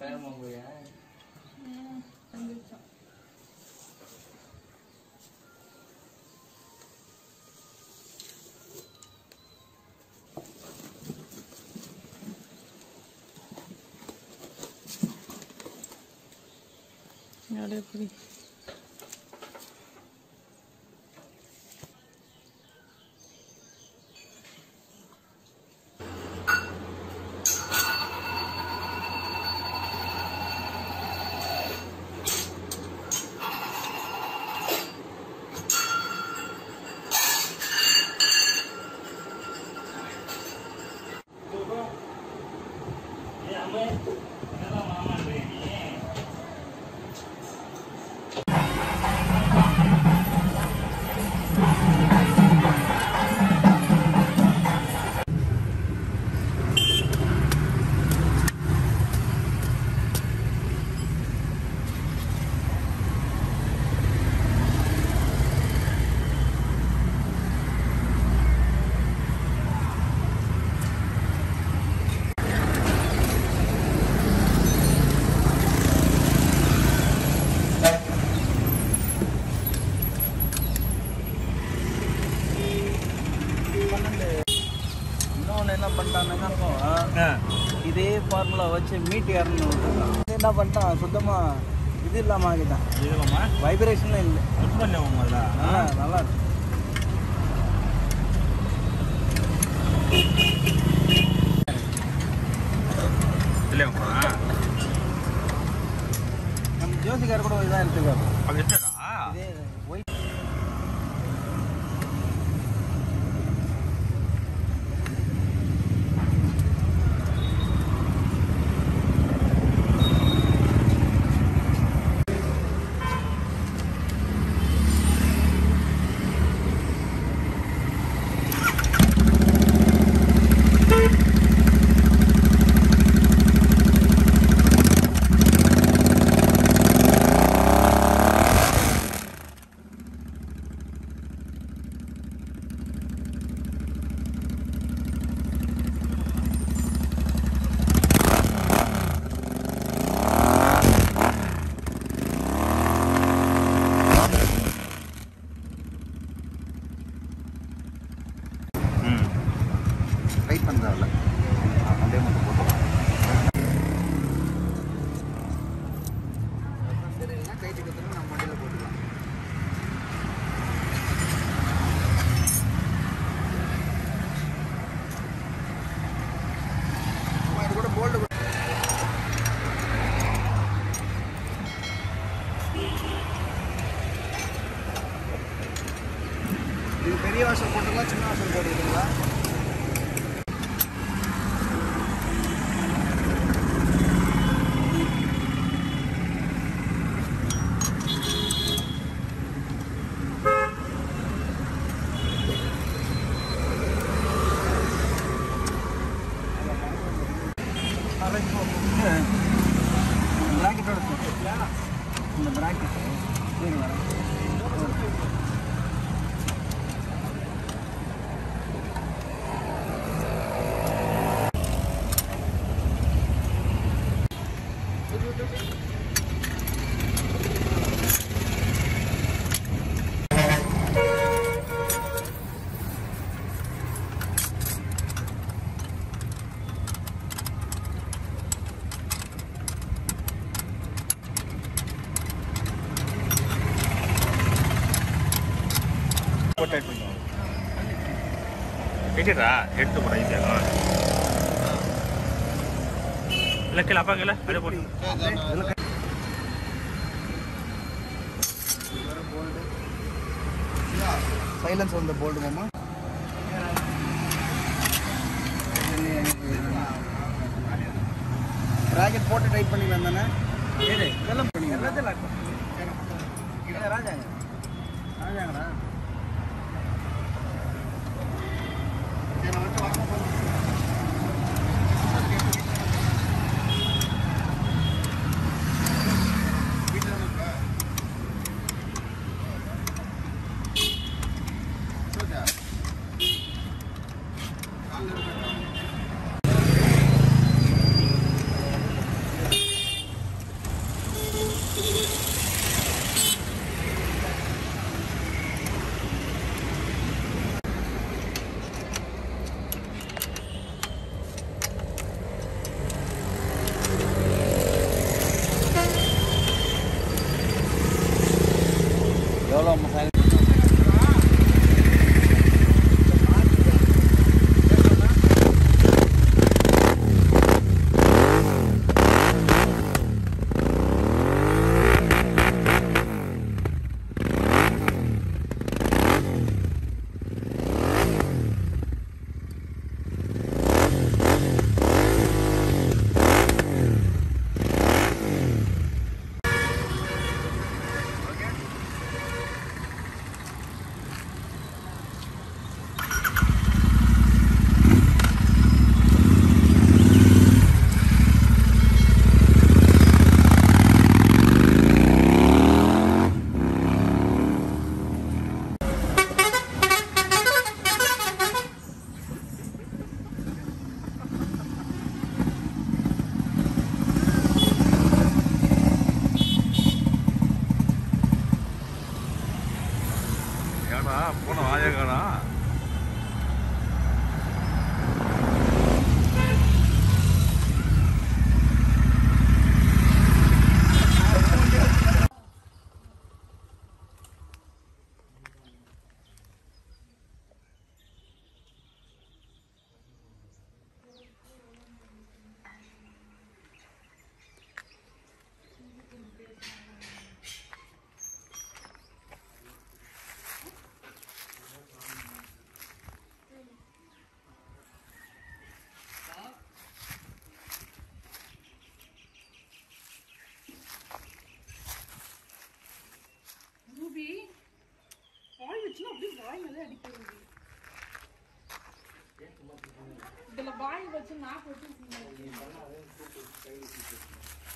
வேகமா போயா அப்படியே புரி இன்னொன்று என்ன பண்ணிட்டானுங்க இதே ஃபார்முலா வச்சு மீட் ஏறணும் விட்டுருக்கான் இது என்ன பண்ணிட்டான் சுத்தமாக இது இல்லாமல் ஆகிட்டான் இதுலம்மா வைப்ரேஷன்லாம் இல்லை புஷ் பண்ணேன் முதல்ல நல்லா நல்லா இருக்கு இல்லையாம்மா நம்ம ஜோசிக்கார் கூட இதான் எடுத்துக்காரு அது என்னடா இதே ஒயிட் ம் ரைட் பண்ணுறாருல அப்படியே மட்டும் போட்டுக்கலாம் சரிங்களா கைட்டு கற்றுனா நம்ம வண்டியில் போட்டுக்கலாம் அம்மா, இது கூட போல்டு இது பெரிய வாசல் போட்டுக்கலாம் சின்ன வாசல் போட்டுக்கிறீங்களா பிராக்கெட்டோட இந்த பிராக்கெட் வரேன் போட்டு எடுத்துக்கோ கேட்டுடா எடுத்து போட ஈஸியாக இல்லை கீழே அப்பா கீழே அப்படியே போட்டு சைலன்ஸ் வந்த போல்டு மாமா ராக்கெட் போட்டு டைட் பண்ணிக்கலாம் தானே இதெல்லாம் பண்ணி எல்லாத்தையும் லாக் பண்ணி ராஜாங்க ராஜாங்கடா வாயில அடிக்கிறது இதுல வாய் வச்சு நான் போட்டு